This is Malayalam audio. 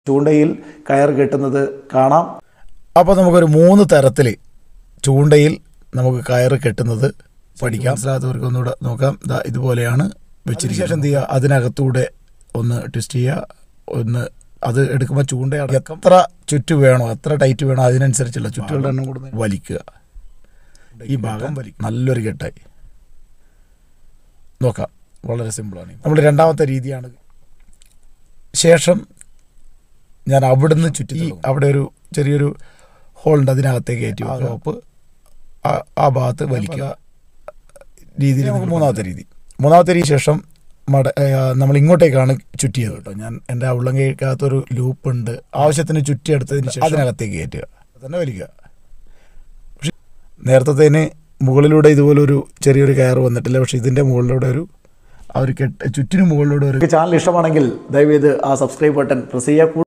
ചൂണ്ടയിൽ കയർ കെട്ടുന്നത് കാണാം അപ്പോൾ നമുക്കൊരു മൂന്ന് തരത്തിൽ ചൂണ്ടയിൽ നമുക്ക് കയറ് കെട്ടുന്നത് പഠിക്കാം മനസ്സിലാത്തവർക്ക് ഒന്നുകൂടെ നോക്കാം ദാ ഇതുപോലെയാണ് വെച്ചിരിക്കുന്നത് ശേഷം എന്ത് ചെയ്യുക അതിനകത്തൂടെ ഒന്ന് ട്വിസ്റ്റ് ചെയ്യുക ഒന്ന് അത് എടുക്കുമ്പോൾ ചൂണ്ട എത്ര ചുറ്റ് വേണോ എത്ര ടൈറ്റ് വേണോ അതിനനുസരിച്ചുള്ള ചുറ്റുകളുടെ എണ്ണം കൂടെ വലിക്കുക ഈ ഭാഗം വലിക്കുക നല്ലൊരു കെട്ടായി നോക്കാം വളരെ സിമ്പിളാണ് നമ്മൾ രണ്ടാമത്തെ രീതിയാണ് ശേഷം ഞാൻ അവിടുന്ന് ചുറ്റി അവിടെ ഒരു ചെറിയൊരു ഹോളുണ്ട് അതിനകത്തേക്ക് കയറ്റി റോപ്പ് ആ- ആ ഭാഗത്ത് വലിക്കുക രീതിയിൽ നമുക്ക് മൂന്നാമത്തെ രീതി മൂന്നാമത്തെ രീതി ശേഷം മട ആ, നമ്മൾ ഇങ്ങോട്ടേക്കാണ് ചുറ്റിയത് കേട്ടോ ഞാൻ എൻ്റെ ഉള്ളങ്കയ്ക്കകത്തൊരു ലൂപ്പ് ഉണ്ട് ആവശ്യത്തിന് ചുറ്റിയെടുത്തതിന് ശേഷം അതിനകത്തേക്ക് കയറ്റുക തന്നെ വലിക്കുക പക്ഷെ നേരത്തേന് മുകളിലൂടെ ഇതുപോലൊരു ചെറിയൊരു കയറ് വന്നിട്ടില്ല പക്ഷെ ഇതിൻ്റെ മുകളിലൂടെ ഒരു ആ ഒരു കെട്ട് ചുറ്റിന് മുകളിലൂടെ ഒരു ചാനൽ ഇഷ്ടമാണെങ്കിൽ ദയവേത് ആ സബ്സ്ക്രൈബ് ബട്ടൺ പ്രസ് ചെയ്യുക